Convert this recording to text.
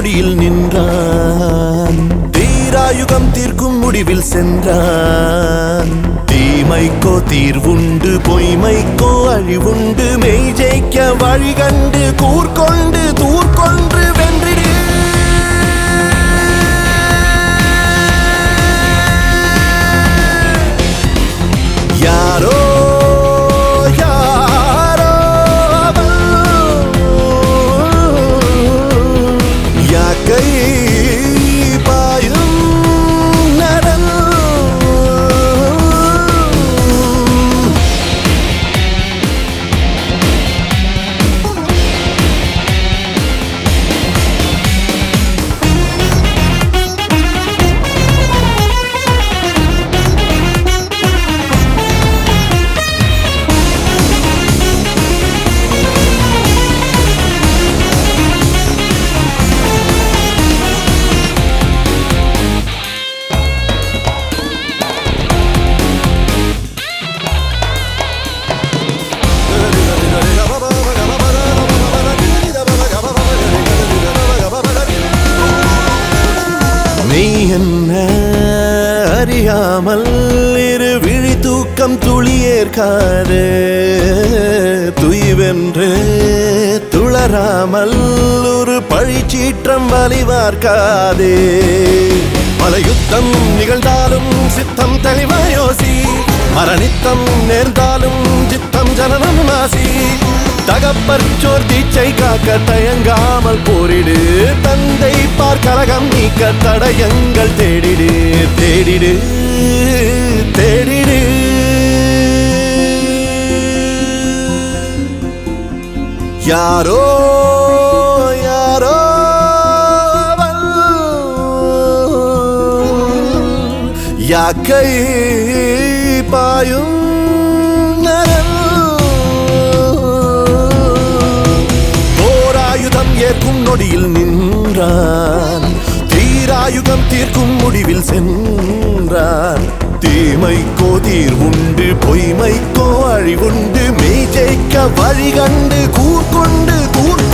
நொடியில் நின்றான் தீராயுகம் தீர்க்கும் முடிவில் சென்றான் தீமைக்கோ தீர்வுண்டு பொய்மைக்கோ அழிவுண்டு மெய் ஜெயிக்க வழி கண்டு கூர்கொண்டு தூர்கொன்று வென்றிடு யாரோ யாரோ அவள் யாக்கை பாயும் நரல் நீ என்ன அறியாமல் இரு விழி தூக்கம் துளியேற்காது துய்வென்று துளராமல் ஒரு பழிச்சீற்றம் வலிவார்க்காதே பல யுத்தம் நிகழ்ந்தாலும் சித்தம் தெளிவாயோசி மரணித்தம் நேர்ந்தாலும் சித்தம் ஜனனம் மாசி தகப்பற் சோர் தீச்சை காக்க தயங்காமல் போரிடு தந்தை பார் கலகம் நீக்க தடயங்கள் தேடிடு தேடிடு தேடிடு யாரோ யாரோ அவள் யாக்கை பாயும் நரல் போராயுதம் ஏற்கும் நொடியில் நின்றான் தீராயுதம் தீர்க்கும் முடிவில் சென்றான் தீமைக்கோ தீர்வுண்டு பொய்மைக்கோ அழிவுண்டு மெய் ஜெயிக்க வழி கண்டு கூர்கொண்டு கூர்